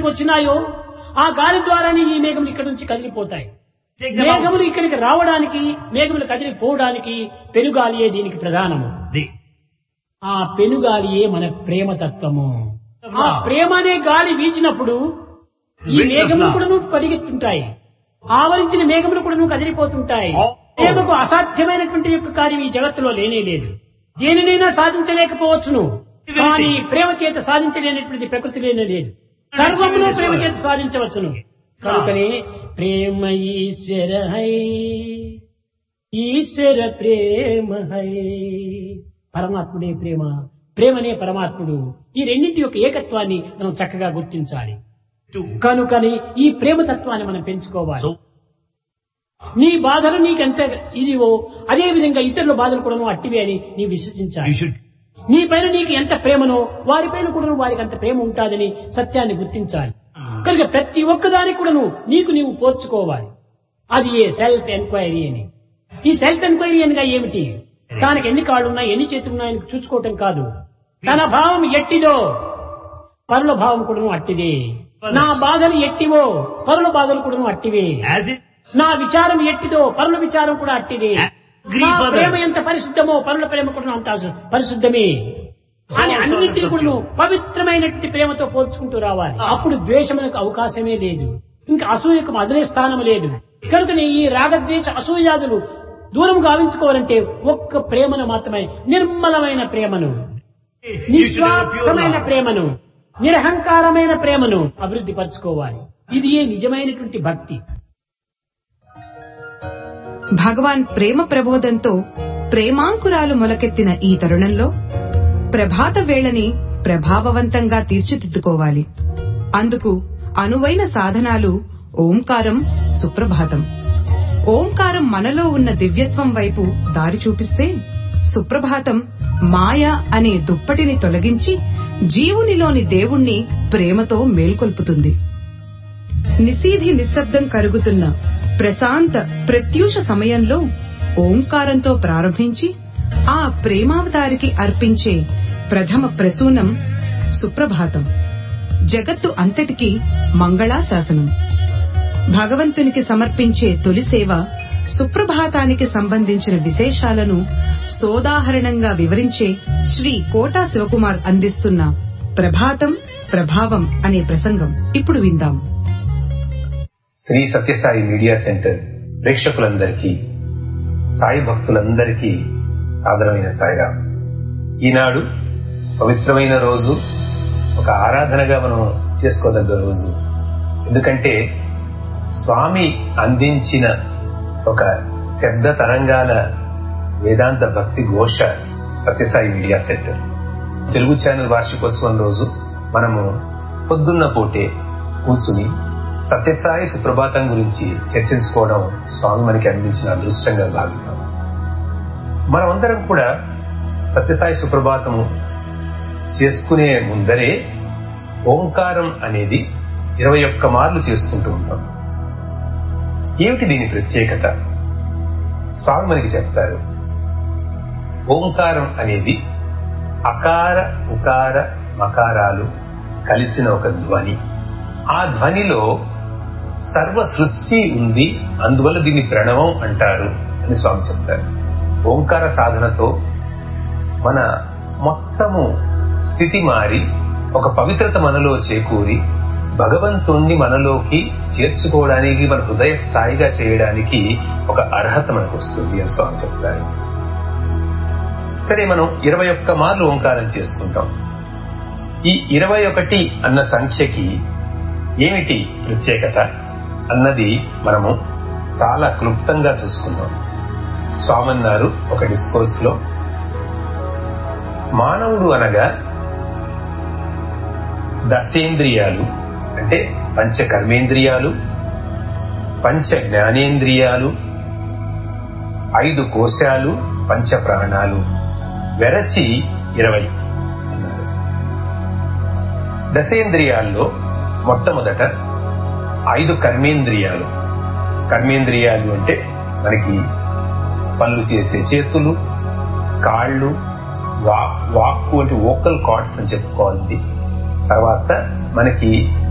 వచ్చినాయో ఆ గాలి ద్వారానే ఈ మేఘములు ఇక్కడి నుంచి కదిలిపోతాయి Take them out. మేఘములు ఇక్కడికి రావడానికి మేఘములు కదిలిపోవడానికి పెనుగాలియే దీనికి ప్రధానము The, ఆ పెనుగాలియే మన ప్రేమ తత్వము ఆ ప్రేమ అనే గాలి వీచినప్పుడు ఈ Wind of మేఘములు love. కూడాను పరిగెత్తుంటాయి ఆవరించిన మేఘములు కూడాను కదిలిపోతుంటాయి Oh. ప్రేమకు అసాధ్యమైనటువంటి యొక్క కార్యం ఈ జగత్తులో లేనే లేదు దేనినైనా సాధించలేకపోవచ్చును కానీ ప్రేమ చేత సాధించలేనటువంటి ప్రకృతి లేనే లేదు సర్వమును ప్రేమ చేత సాధించవచ్చును కనుకనే ప్రేమ ఈశ్వర హై ఈశ్వర ప్రేమ హై పరమాత్ముడే ప్రేమ ప్రేమనే పరమాత్ముడు ఈ రెండింటి యొక్క ఏకత్వాన్ని మనం చక్కగా గుర్తించాలి two. కనుకని ఈ ప్రేమ తత్వాన్ని మనం పెంచుకోవాలి So, నీ బాధలు నీకెంత ఇదివో అదే విధంగా ఇతరుల బాధలు కూడా అట్టివే అని నీ you విశ్వసించాలి should నీ పైన నీకు ఎంత ప్రేమనో వారిపైన కూడా వారికి అంత ప్రేమ ఉంటాదని సత్యాన్ని గుర్తించాలి కనుక ప్రతి ఒక్కదానికి కూడాను నీకు నీవు పోర్చుకోవాలి అది ఏ సెల్ఫ్ ఎంక్వైరీ అని ఈ సెల్ఫ్ ఎంక్వైరీ అనగా ఏమిటి తనకి ఎన్ని కాళ్ళు ఉన్నాయి ఎన్ని చేతులు ఉన్నాయని చూసుకోవటం కాదు తన భావం ఎట్టిదో పరుల భావం కూడాను అట్టిదే నా బాధలు ఎట్టివో పరుల బాధలు కూడాను అట్టివే as it నా విచారం ఎట్టిదో పరుల విచారం కూడా అట్టిదే Agree, నా brother. ప్రేమ ఎంత పరిశుద్ధమో పరుల ప్రేమ కూడా అంత అసు- పరిశుద్ధమే అని So, so, అన్నింటిని so, కూడా so. పవిత్రమైనటువంటి ప్రేమతో పోల్చుకుంటూ రావాలి అప్పుడు ద్వేషమునకు అవకాశమే లేదు ఇంకా అసూయకు మొదలే స్థానం లేదు కనుకనే ఈ రాగద్వేష అసూయాదులు దూరం గావించుకోవాలంటే ఒక్క ప్రేమను మాత్రమే నిర్మలమైన ప్రేమను you should have a pure నిస్వార్థమైన love. ప్రేమను నిరహంకారమైన ప్రేమను అభివృద్ధి పరచుకోవాలి ఇది ఏ నిజమైనటువంటి భక్తి భగవాన్ ప్రేమ ప్రబోధంతో ప్రేమాంకురాలు మొలకెత్తిన ఈ తరుణంలో ప్రభాత వేళని ప్రభావవంతంగా తీర్చిదిద్దుకోవాలి అందుకు అనువైన సాధనాలు ఓంకారం సుప్రభాతం ఓంకారం మనలో ఉన్న దివ్యత్వం వైపు దారి చూపిస్తే సుప్రభాతం మాయ అనే దుప్పటిని తొలగించి జీవునిలోని దేవుణ్ణి ప్రేమతో మేల్కొల్పుతుంది నిశీధి నిశ్శబ్దం కరుగుతున్న ప్రశాంత ప్రత్యూష సమయంలో ఓంకారంతో ప్రారంభించి ఆ ప్రేమావతారికి అర్పించే ప్రథమ ప్రసూనం సుప్రభాతం జగత్తు అంతటికీ మంగళాశాసనం భగవంతునికి సమర్పించే తొలి సేవ సుప్రభాతానికి సంబంధించిన విశేషాలను సోదాహరణంగా వివరించే శ్రీ కోటా శివకుమార్ అందిస్తున్న ప్రభాతం ప్రభావం అనే ప్రసంగం ఇప్పుడు విందాం శ్రీ సత్యసాయి మీడియా సెంటర్ ప్రేక్షకులందరికీ సాయి భక్తులందరికీ సాదరమైన సాయిరాం ఈనాడు పవిత్రమైన రోజు ఒక ఆరాధనగా మనం చేసుకోదగ్గ రోజు ఎందుకంటే స్వామి అందించిన ఒక శబ్ద తరంగాల వేదాంత భక్తి ఘోష Sathya Sai media centre Telugu channel వార్షికోత్సవం రోజు మనము పొద్దున్న పూటే కూర్చుని సత్యసాయి సుప్రభాతం గురించి చర్చించుకోవడం స్వామి మనకి అందించిన అదృష్టంగా భావిస్తాం మనమందరం కూడా సత్యసాయి సుప్రభాతము చేసుకునే ముందరే ఓంకారం అనేది ఇరవై ఒక్క మార్లు చేసుకుంటూ ఉంటాం ఏమిటి దీని ప్రత్యేకత స్వామి మనకి చెప్తారు ఓంకారం అనేది అకార ఉకార మకారాలు కలిసిన ఒక ధ్వని ఆ ధ్వనిలో సర్వ సృష్టి ఉంది అందువల్ల దీన్ని ప్రణవం అంటారు అని స్వామి చెప్తారు ఓంకార సాధనతో మన మొత్తము స్థితి మారి ఒక పవిత్రత మనలో చేకూరి భగవంతుణ్ణి మనలోకి చేర్చుకోవడానికి మన హృదయ స్థాయిగా చేయడానికి ఒక అర్హత మనకు వస్తుంది అని స్వామి చెప్తారు సరే మనం ఇరవై ఒక్క మార్లు ఓంకారం చేసుకుంటాం ఈ ఇరవై ఒకటి అన్న సంఖ్యకి ఏమిటి ప్రత్యేకత అన్నది మనము చాలా క్లుప్తంగా చూసుకున్నాం స్వామన్నారు ఒక డిస్కోర్స్ లో మానవుడు అనగా దశేంద్రియాలు అంటే పంచ కర్మేంద్రియాలు పంచ జ్ఞానేంద్రియాలు ఐదు కోశాలు పంచ ప్రాణాలు వెరచి ఇరవై దశేంద్రియాల్లో మొట్టమొదట ఐదు కర్మేంద్రియాలు కర్మేంద్రియాలు అంటే మనకి పనులు చేసే చేతులు కాళ్ళు వా వాక్కు అంటే వోకల్ కార్డ్స్ అని చెప్పుకోవాలి తర్వాత మనకి